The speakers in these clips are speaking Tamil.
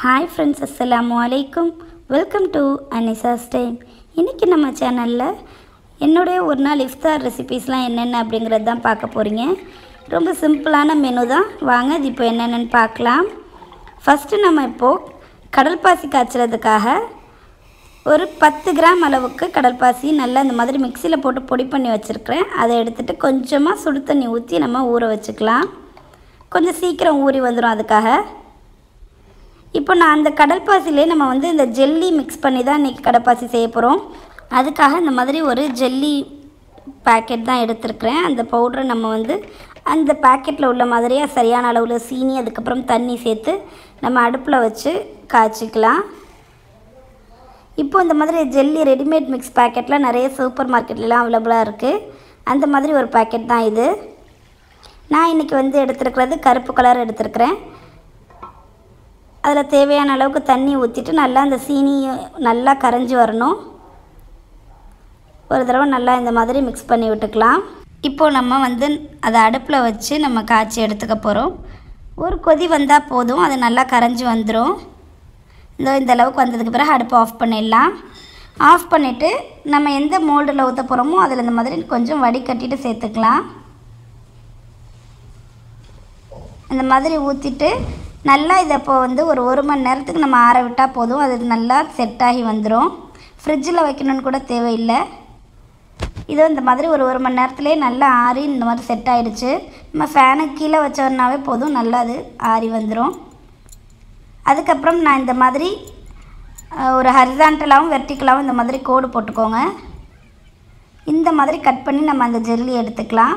ஹாய் ஃப்ரெண்ட்ஸ் அஸ்ஸலாமு அலைக்கும் வெல்கம் டு அனிசாஸ் டைம் இன்றைக்கி நம்ம சேனலில் என்னுடைய ஒரு நாள் இஃப்தார் ரெசிபீஸ்லாம் என்னென்ன அப்படிங்கிறது தான் பார்க்க போகிறீங்க ரொம்ப சிம்பிளான மெனு தான் வாங்க இது இப்போ என்னென்னு பார்க்கலாம் ஃபஸ்ட்டு நம்ம இப்போது கடல் பாசி காய்ச்சறதுக்காக ஒரு பத்து கிராம் அளவுக்கு கடல்பாசி நல்லா இந்த மாதிரி மிக்சியில் போட்டு பொடி பண்ணி வச்சுருக்கிறேன் அதை எடுத்துகிட்டு கொஞ்சமாக சுடு தண்ணி ஊற்றி நம்ம ஊற வச்சுக்கலாம் கொஞ்சம் சீக்கிரம் ஊறி வந்துடும் அதுக்காக இப்போ நான் அந்த கடல்பாசிலே நம்ம வந்து இந்த ஜெல்லி மிக்ஸ் பண்ணி தான் இன்றைக்கி கடல்பாசி செய்ய போகிறோம் அதுக்காக இந்த மாதிரி ஒரு ஜெல்லி பேக்கெட் தான் எடுத்திருக்கிறேன் அந்த பவுடரை நம்ம வந்து அந்த பேக்கெட்டில் உள்ள மாதிரியே சரியான அளவில் சீனி அதுக்கப்புறம் தண்ணி சேர்த்து நம்ம அடுப்பில் வச்சு காய்ச்சிக்கலாம் இப்போ இந்த மாதிரி ஜெல்லி ரெடிமேட் மிக்ஸ் பேக்கெட்டில் நிறைய சூப்பர் மார்க்கெட்லலாம் அவைலபிளாக இருக்குது அந்த மாதிரி ஒரு பேக்கெட் தான் இது நான் இன்றைக்கி வந்து எடுத்துருக்கிறது கருப்பு கலர் எடுத்துருக்கிறேன் அதில் தேவையான அளவுக்கு தண்ணி ஊற்றிட்டு நல்லா அந்த சீனி நல்லா கரைஞ்சி வரணும் ஒரு தடவை நல்லா இந்த மாதிரி மிக்ஸ் பண்ணி விட்டுக்கலாம் இப்போது நம்ம வந்து அதை அடுப்பில் வச்சு நம்ம காய்ச்சி எடுத்துக்க போகிறோம் ஒரு கொதி வந்தால் போதும் அது நல்லா கரைஞ்சி வந்துடும் இந்த இந்த அளவுக்கு வந்ததுக்கு பிறகு அடுப்பை ஆஃப் பண்ணிடலாம் ஆஃப் பண்ணிவிட்டு நம்ம எந்த மோல்டில் ஊற்ற போகிறோமோ அதில் இந்த மாதிரி கொஞ்சம் வடிகட்டிட்டு சேர்த்துக்கலாம் இந்த மாதிரி ஊற்றிட்டு நல்லா இதை இப்போ வந்து ஒரு ஒரு மணி நேரத்துக்கு நம்ம ஆற விட்டால் போதும் அது நல்லா செட் ஆகி வந்துடும் ஃப்ரிட்ஜில் வைக்கணும்னு கூட தேவையில்லை இதோ இந்த மாதிரி ஒரு ஒரு மணி நேரத்துலேயே நல்லா ஆறி இந்த மாதிரி செட் ஆகிடுச்சு நம்ம ஃபேனுக்கு கீழே வச்சோம்னாவே போதும் நல்லா அது ஆறி வந்துடும் அதுக்கப்புறம் நான் இந்த மாதிரி ஒரு ஹரிசாண்டலாகவும் வெர்டிக்கலாகவும் இந்த மாதிரி கோடு போட்டுக்கோங்க இந்த மாதிரி கட் பண்ணி நம்ம அந்த ஜெல்லி எடுத்துக்கலாம்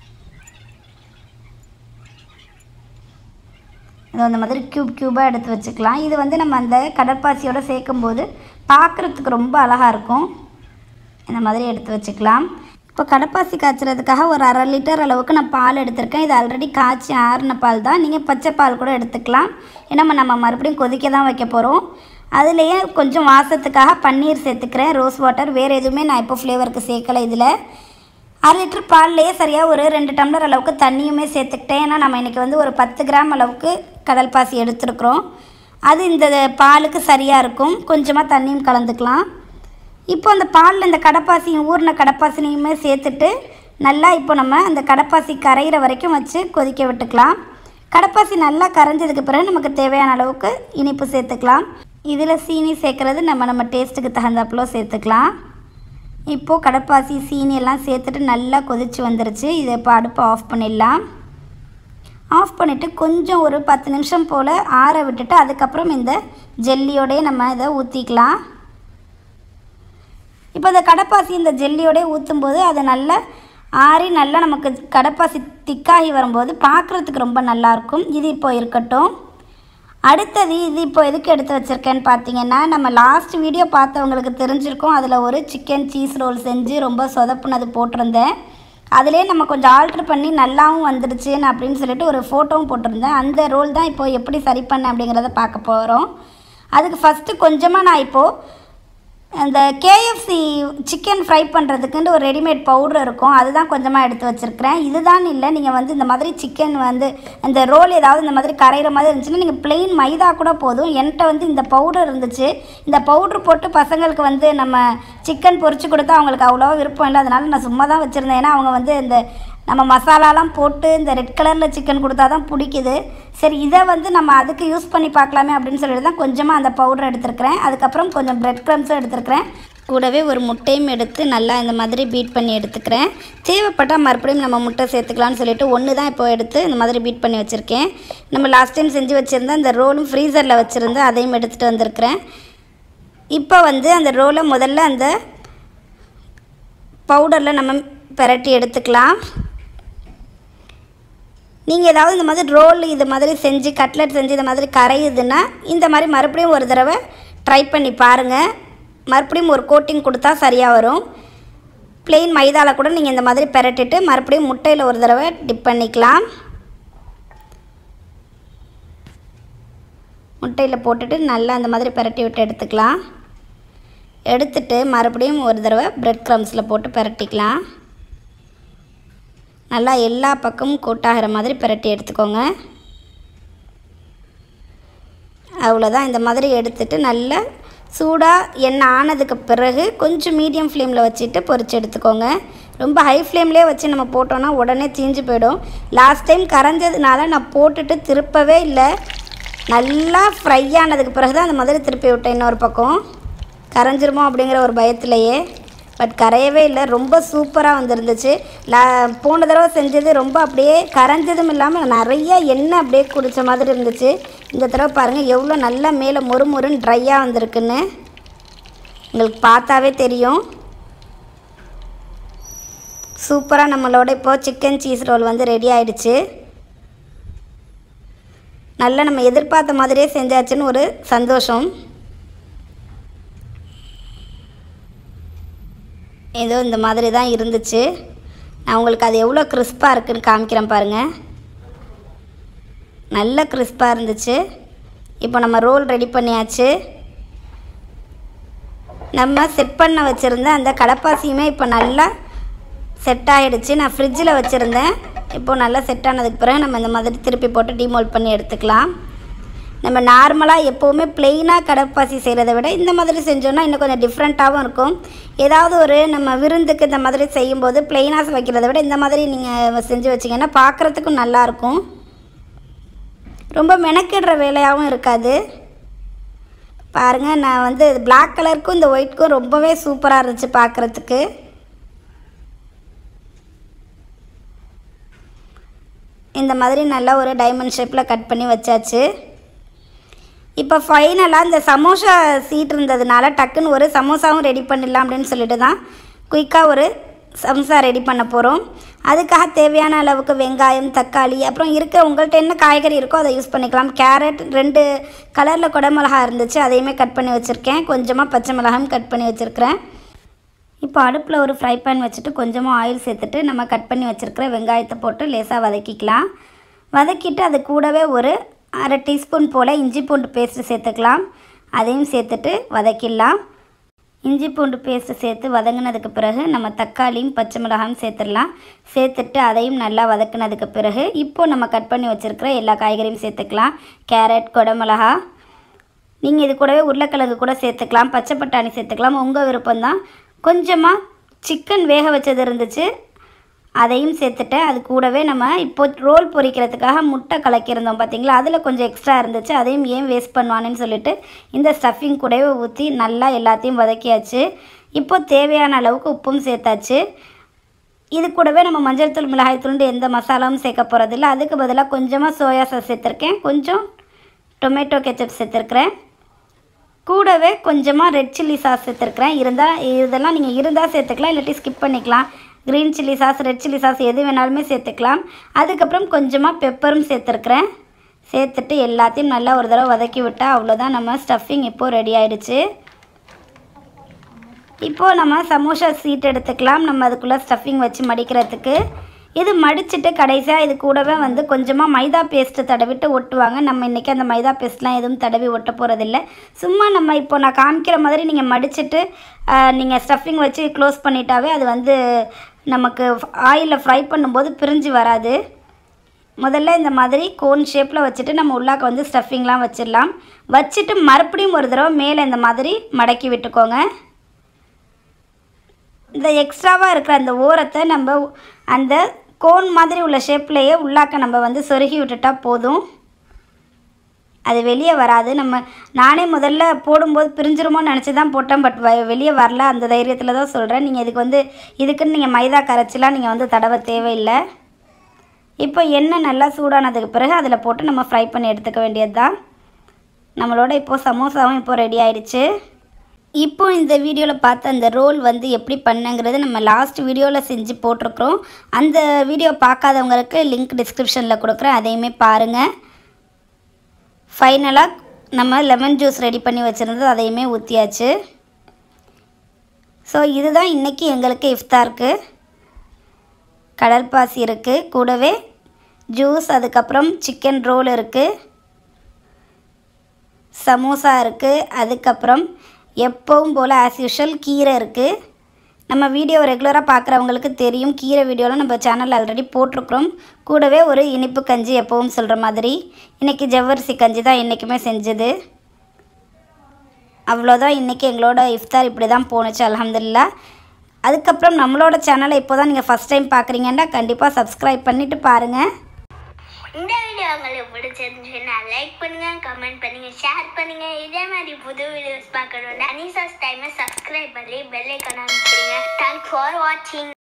இது அந்த மாதிரி க்யூப் க்யூபாக எடுத்து வச்சுக்கலாம் இது வந்து நம்ம அந்த கடற்பாசியோடு சேர்க்கும்போது பார்க்குறதுக்கு ரொம்ப அழகாக இருக்கும் இந்த மாதிரி எடுத்து வச்சுக்கலாம் இப்போ கடப்பாசி காய்ச்சறதுக்காக ஒரு அரை லிட்டர் அளவுக்கு நான் பால் எடுத்திருக்கேன் இது ஆல்ரெடி காய்ச்சி ஆறின பால் தான் நீங்கள் பச்சை பால் கூட எடுத்துக்கலாம் ஏன்னா நம்ம மறுபடியும் கொதிக்க தான் வைக்க போகிறோம் அதுலேயே கொஞ்சம் வாசத்துக்காக பன்னீர் சேர்த்துக்கிறேன் ரோஸ் வாட்டர் வேறு எதுவுமே நான் இப்போ ஃப்ளேவருக்கு சேர்க்கலை இதில் அரை லிட்டர் பால்லையே சரியாக ஒரு ரெண்டு டம்ளர் அளவுக்கு தண்ணியுமே சேர்த்துக்கிட்டேன் ஏன்னா நம்ம இன்றைக்கி வந்து ஒரு பத்து கிராம் அளவுக்கு கடல் பாசி எடுத்துருக்குறோம் அது இந்த பாலுக்கு சரியாக இருக்கும் கொஞ்சமாக தண்ணியும் கலந்துக்கலாம் இப்போ அந்த பாலில் இந்த கடப்பாசியும் ஊறின கடப்பாசினையுமே சேர்த்துட்டு நல்லா இப்போ நம்ம அந்த கடப்பாசி கரையிற வரைக்கும் வச்சு கொதிக்க விட்டுக்கலாம் கடப்பாசி நல்லா கரைஞ்சதுக்கு பிறகு நமக்கு தேவையான அளவுக்கு இனிப்பு சேர்த்துக்கலாம் இதில் சீனி சேர்க்குறது நம்ம நம்ம டேஸ்ட்டுக்கு தகுந்தாப்புல சேர்த்துக்கலாம் இப்போது கடப்பாசி சீனி எல்லாம் சேர்த்துட்டு நல்லா கொதித்து வந்துருச்சு இதை இப்போ அடுப்பை ஆஃப் பண்ணிடலாம் ஆஃப் பண்ணிவிட்டு கொஞ்சம் ஒரு பத்து நிமிஷம் போல் ஆற விட்டுட்டு அதுக்கப்புறம் இந்த ஜெல்லியோடய நம்ம இதை ஊற்றிக்கலாம் இப்போ இந்த கடப்பாசி இந்த ஜெல்லியோடய ஊற்றும்போது அதை நல்லா ஆறி நல்லா நமக்கு கடப்பாசி திக்காகி வரும்போது பார்க்குறதுக்கு ரொம்ப நல்லாயிருக்கும் இது இப்போ இருக்கட்டும் அடுத்தது இது இப்போ எதுக்கு எடுத்து வச்சுருக்கேன்னு பார்த்தீங்கன்னா நம்ம லாஸ்ட் வீடியோ பார்த்தவங்களுக்கு தெரிஞ்சிருக்கோம் அதில் ஒரு சிக்கன் சீஸ் ரோல் செஞ்சு ரொம்ப சொதப்புனது போட்டிருந்தேன் அதிலே நம்ம கொஞ்சம் ஆல்ட்ரு பண்ணி நல்லாவும் வந்துடுச்சுன்னு அப்படின்னு சொல்லிட்டு ஒரு ஃபோட்டோவும் போட்டிருந்தேன் அந்த ரோல் தான் இப்போது எப்படி சரி பண்ணேன் அப்படிங்கிறத பார்க்க போகிறோம் அதுக்கு ஃபஸ்ட்டு கொஞ்சமாக நான் இப்போது அந்த கேஎஃப்சி சிக்கன் ஃப்ரை பண்ணுறதுக்குன்ட்டு ஒரு ரெடிமேட் பவுடர் இருக்கும் அதுதான் கொஞ்சமாக எடுத்து வச்சுருக்கிறேன் இதுதான் இல்லை நீங்கள் வந்து இந்த மாதிரி சிக்கன் வந்து இந்த ரோல் ஏதாவது இந்த மாதிரி கரைகிற மாதிரி இருந்துச்சுன்னா நீங்கள் பிளெயின் மைதா கூட போதும் என்கிட்ட வந்து இந்த பவுடர் இருந்துச்சு இந்த பவுட்ரு போட்டு பசங்களுக்கு வந்து நம்ம சிக்கன் பொரிச்சு கொடுத்தா அவங்களுக்கு அவ்வளோவா விருப்பம் இல்லை அதனால் நான் சும்மா தான் வச்சுருந்தேன் ஏன்னா அவங்க வந்து இந்த நம்ம மசாலாலாம் போட்டு இந்த ரெட் கலரில் சிக்கன் கொடுத்தா தான் பிடிக்குது சரி இதை வந்து நம்ம அதுக்கு யூஸ் பண்ணி பார்க்கலாமே அப்படின்னு சொல்லிட்டு தான் கொஞ்சமாக அந்த பவுடர் எடுத்துருக்கிறேன் அதுக்கப்புறம் கொஞ்சம் ப்ரெட் க்ரம்ஸும் எடுத்துருக்கிறேன் கூடவே ஒரு முட்டையும் எடுத்து நல்லா இந்த மாதிரி பீட் பண்ணி எடுத்துக்கிறேன் தேவைப்பட்டால் மறுபடியும் நம்ம முட்டை சேர்த்துக்கலாம்னு சொல்லிட்டு ஒன்று தான் இப்போ எடுத்து இந்த மாதிரி பீட் பண்ணி வச்சுருக்கேன் நம்ம லாஸ்ட் டைம் செஞ்சு வச்சுருந்தேன் அந்த ரோலும் ஃப்ரீசரில் வச்சுருந்து அதையும் எடுத்துகிட்டு வந்திருக்கிறேன் இப்போ வந்து அந்த ரோலை முதல்ல அந்த பவுடரில் நம்ம பெரட்டி எடுத்துக்கலாம் நீங்கள் ஏதாவது இந்த மாதிரி ரோல் இது மாதிரி செஞ்சு கட்லெட் செஞ்சு இந்த மாதிரி கரையுதுன்னா இந்த மாதிரி மறுபடியும் ஒரு தடவை ட்ரை பண்ணி பாருங்கள் மறுபடியும் ஒரு கோட்டிங் கொடுத்தா சரியாக வரும் பிளெயின் மைதாவில் கூட நீங்கள் இந்த மாதிரி பெரட்டிட்டு மறுபடியும் முட்டையில் ஒரு தடவை டிப் பண்ணிக்கலாம் முட்டையில் போட்டுட்டு நல்லா அந்த மாதிரி பெரட்டி விட்டு எடுத்துக்கலாம் எடுத்துட்டு மறுபடியும் ஒரு தடவை ப்ரெட் க்ரம்ஸில் போட்டு பெரட்டிக்கலாம் நல்லா எல்லா பக்கமும் கோட்டாகிற மாதிரி பிரட்டி எடுத்துக்கோங்க அவ்வளோதான் இந்த மாதிரி எடுத்துட்டு நல்லா சூடாக எண்ணெய் ஆனதுக்கு பிறகு கொஞ்சம் மீடியம் ஃப்ளேமில் வச்சுட்டு பொரிச்சு எடுத்துக்கோங்க ரொம்ப ஹை ஃப்ளேம்லேயே வச்சு நம்ம போட்டோன்னா உடனே தீஞ்சு போயிடும் லாஸ்ட் டைம் கரைஞ்சதுனால நான் போட்டுட்டு திருப்பவே இல்லை நல்லா ஃப்ரை ஆனதுக்கு பிறகு தான் அந்த மாதிரி திருப்பி விட்டேன் இன்னொரு பக்கம் கரைஞ்சிருமோ அப்படிங்கிற ஒரு பயத்திலேயே பட் கரையவே இல்லை ரொம்ப சூப்பராக வந்துருந்துச்சு லா போன தடவை செஞ்சது ரொம்ப அப்படியே கரைஞ்சதும் இல்லாமல் நிறைய எண்ணெய் அப்படியே குடித்த மாதிரி இருந்துச்சு இந்த தடவை பாருங்கள் எவ்வளோ நல்லா மேலே மொறு மொறுன்னு ட்ரையாக வந்திருக்குன்னு உங்களுக்கு பார்த்தாவே தெரியும் சூப்பராக நம்மளோட இப்போ சிக்கன் சீஸ் ரோல் வந்து ரெடி ஆயிடுச்சு நல்லா நம்ம எதிர்பார்த்த மாதிரியே செஞ்சாச்சுன்னு ஒரு சந்தோஷம் ஏதோ இந்த மாதிரி தான் இருந்துச்சு நான் உங்களுக்கு அது எவ்வளோ கிறிஸ்பாக இருக்குன்னு காமிக்கிறேன் பாருங்கள் நல்ல கிறிஸ்பாக இருந்துச்சு இப்போ நம்ம ரோல் ரெடி பண்ணியாச்சு நம்ம செட் பண்ண வச்சுருந்த அந்த கடப்பாசியுமே இப்போ நல்லா செட் ஆகிடுச்சு நான் ஃப்ரிட்ஜில் வச்சுருந்தேன் இப்போது நல்லா செட் ஆனதுக்கு பிறகு நம்ம இந்த மாதிரி திருப்பி போட்டு டிமோல்ட் பண்ணி எடுத்துக்கலாம் நம்ம நார்மலாக எப்போவுமே ப்ளெயினாக கடப்பாசி செய்கிறத விட இந்த மாதிரி செஞ்சோன்னா இன்னும் கொஞ்சம் டிஃப்ரெண்ட்டாகவும் இருக்கும் ஏதாவது ஒரு நம்ம விருந்துக்கு இந்த மாதிரி செய்யும்போது ப்ளெயினாக வைக்கிறத விட இந்த மாதிரி நீங்கள் செஞ்சு வச்சிங்கன்னா பார்க்குறதுக்கும் நல்லாயிருக்கும் ரொம்ப மெனக்கிடுற வேலையாகவும் இருக்காது பாருங்கள் நான் வந்து பிளாக் கலருக்கும் இந்த ஒயிட்க்கும் ரொம்பவே சூப்பராக இருந்துச்சு பார்க்குறதுக்கு இந்த மாதிரி நல்லா ஒரு டைமண்ட் ஷேப்பில் கட் பண்ணி வச்சாச்சு இப்போ ஃபைனலாக இந்த சமோசா சீட் இருந்ததுனால டக்குன்னு ஒரு சமோசாவும் ரெடி பண்ணிடலாம் அப்படின்னு சொல்லிட்டு தான் குயிக்காக ஒரு சமோசா ரெடி பண்ண போகிறோம் அதுக்காக தேவையான அளவுக்கு வெங்காயம் தக்காளி அப்புறம் இருக்க உங்கள்கிட்ட என்ன காய்கறி இருக்கோ அதை யூஸ் பண்ணிக்கலாம் கேரட் ரெண்டு கலரில் குடமிளகா இருந்துச்சு அதையுமே கட் பண்ணி வச்சுருக்கேன் கொஞ்சமாக பச்சை மிளகாயும் கட் பண்ணி வச்சுருக்கிறேன் இப்போ அடுப்பில் ஒரு ஃப்ரை பேன் வச்சுட்டு கொஞ்சமாக ஆயில் சேர்த்துட்டு நம்ம கட் பண்ணி வச்சுருக்கிற வெங்காயத்தை போட்டு லேசாக வதக்கிக்கலாம் வதக்கிட்டு அது கூடவே ஒரு அரை டீஸ்பூன் போல் இஞ்சி பூண்டு பேஸ்ட்டு சேர்த்துக்கலாம் அதையும் சேர்த்துட்டு வதக்கிடலாம் இஞ்சி பூண்டு பேஸ்ட்டு சேர்த்து வதங்கினதுக்கு பிறகு நம்ம தக்காளியும் பச்சை மிளகாயும் சேர்த்துடலாம் சேர்த்துட்டு அதையும் நல்லா வதக்கினதுக்கு பிறகு இப்போ நம்ம கட் பண்ணி வச்சுருக்கிற எல்லா காய்கறியும் சேர்த்துக்கலாம் கேரட் குடமிளகா நீங்கள் இது கூடவே உருளைக்கிழங்கு கூட சேர்த்துக்கலாம் பச்சை பட்டாணி சேர்த்துக்கலாம் உங்கள் விருப்பம்தான் கொஞ்சமாக சிக்கன் வேக வச்சது இருந்துச்சு அதையும் சேர்த்துட்டேன் அது கூடவே நம்ம இப்போ ரோல் பொரிக்கிறதுக்காக முட்டை கலக்கியிருந்தோம் பார்த்தீங்களா அதில் கொஞ்சம் எக்ஸ்ட்ரா இருந்துச்சு அதையும் ஏன் வேஸ்ட் பண்ணுவானேன்னு சொல்லிட்டு இந்த ஸ்டஃபிங் கூடவே ஊற்றி நல்லா எல்லாத்தையும் வதக்கியாச்சு இப்போ தேவையான அளவுக்கு உப்பும் சேர்த்தாச்சு இது கூடவே நம்ம மஞ்சள் தூள் மிளகாய் தூள் எந்த மசாலாவும் சேர்க்க போகிறதில்ல அதுக்கு பதிலாக கொஞ்சமாக சோயா சாஸ் சேர்த்துருக்கேன் கொஞ்சம் டொமேட்டோ கெச்சப் சேர்த்துருக்குறேன் கூடவே கொஞ்சமாக ரெட் சில்லி சாஸ் சேர்த்துருக்குறேன் இருந்தால் இதெல்லாம் நீங்கள் இருந்தால் சேர்த்துக்கலாம் இல்லாட்டி ஸ்கிப் பண்ணிக்கலாம் green chilli sauce red chilli sauce எது வேணாலுமே சேர்த்துக்கலாம் அதுக்கப்புறம் கொஞ்சமாக பெப்பரும் சேர்த்துருக்குறேன் சேர்த்துட்டு எல்லாத்தையும் நல்லா ஒரு தடவை வதக்கி விட்டால் அவ்வளோதான் நம்ம ஸ்டஃபிங் இப்போது ரெடி ஆயிடுச்சு இப்போது நம்ம சமோசா சீட் எடுத்துக்கலாம் நம்ம அதுக்குள்ளே ஸ்டஃபிங் வச்சு மடிக்கிறதுக்கு இது மடிச்சுட்டு கடைசியாக இது கூடவே வந்து கொஞ்சமாக மைதா பேஸ்ட்டு தடவிட்டு ஒட்டுவாங்க நம்ம இன்றைக்கி அந்த மைதா பேஸ்ட்லாம் எதுவும் தடவி ஒட்ட போகிறதில்ல சும்மா நம்ம இப்போ நான் காமிக்கிற மாதிரி நீங்கள் மடிச்சுட்டு நீங்கள் ஸ்டஃபிங் வச்சு க்ளோஸ் பண்ணிட்டாவே அது வந்து நமக்கு ஆயிலில் ஃப்ரை பண்ணும்போது பிரிஞ்சு வராது முதல்ல இந்த மாதிரி கோன் ஷேப்பில் வச்சுட்டு நம்ம உள்ளாக்க வந்து ஸ்டஃபிங்லாம் வச்சிடலாம் வச்சுட்டு மறுபடியும் ஒரு தடவை மேலே இந்த மாதிரி மடக்கி விட்டுக்கோங்க இந்த எக்ஸ்ட்ராவாக இருக்கிற அந்த ஓரத்தை நம்ம அந்த கோன் மாதிரி உள்ள ஷேப்லேயே உள்ளாக்க நம்ம வந்து சொருகி விட்டுட்டா போதும் அது வெளியே வராது நம்ம நானே முதல்ல போடும்போது பிரிஞ்சிருமோன்னு நினச்சி தான் போட்டேன் பட் வ வெளியே வரல அந்த தைரியத்தில் தான் சொல்கிறேன் நீங்கள் இதுக்கு வந்து இதுக்குன்னு நீங்கள் மைதா கரைச்சிலாம் நீங்கள் வந்து தடவை தேவையில்லை இப்போ எண்ணெய் நல்லா சூடானதுக்கு பிறகு அதில் போட்டு நம்ம ஃப்ரை பண்ணி எடுத்துக்க வேண்டியது தான் நம்மளோட இப்போது சமோசாவும் இப்போ ரெடி ஆயிடுச்சு இப்போ இந்த வீடியோவில் பார்த்த அந்த ரோல் வந்து எப்படி பண்ணங்கிறது நம்ம லாஸ்ட் வீடியோவில் செஞ்சு போட்டிருக்கிறோம் அந்த வீடியோ பார்க்காதவங்களுக்கு லிங்க் டிஸ்கிரிப்ஷனில் கொடுக்குறேன் அதையுமே பாருங்கள் ஃபைனலாக நம்ம லெமன் ஜூஸ் ரெடி பண்ணி வச்சுருந்தது அதையுமே ஊற்றியாச்சு ஸோ இதுதான் இன்றைக்கி எங்களுக்கு இஃப்தாருக்கு கடல்பாசி இருக்குது கூடவே ஜூஸ் அதுக்கப்புறம் சிக்கன் ரோல் இருக்குது சமோசா இருக்குது அதுக்கப்புறம் எப்பவும் போல் ஆஸ் யூஷுவல் கீரை இருக்குது நம்ம வீடியோ ரெகுலராக பார்க்குறவங்களுக்கு தெரியும் கீரை வீடியோலாம் நம்ம சேனலில் ஆல்ரெடி போட்டிருக்கிறோம் கூடவே ஒரு இனிப்பு கஞ்சி எப்பவும் சொல்கிற மாதிரி இன்றைக்கி ஜவ்வரிசி கஞ்சி தான் என்றைக்குமே செஞ்சது அவ்வளோதான் இன்றைக்கி எங்களோட இஃப்தார் இப்படி தான் போணுச்சு அல்ஹம்துலில்லா அதுக்கப்புறம் நம்மளோட சேனலை இப்போ தான் நீங்கள் ஃபஸ்ட் டைம் பார்க்குறீங்கன்னா கண்டிப்பாக சப்ஸ்கிரைப் பண்ணிவிட்டு பாருங்கள் இந்த வீடியோ உங்களுக்கு பிடிச்சிருந்துச்சுன்னா லைக் பண்ணுங்க கமெண்ட் பண்ணுங்க ஷேர் பண்ணுங்க இதே மாதிரி புது வீடியோஸ் பார்க்கணும்னா அனிசாஸ் டைமை சப்ஸ்கிரைப் பண்ணி பெல் ஐக்கான அமைச்சிருங்க தேங்க்ஸ் ஃபார் வாட்சிங்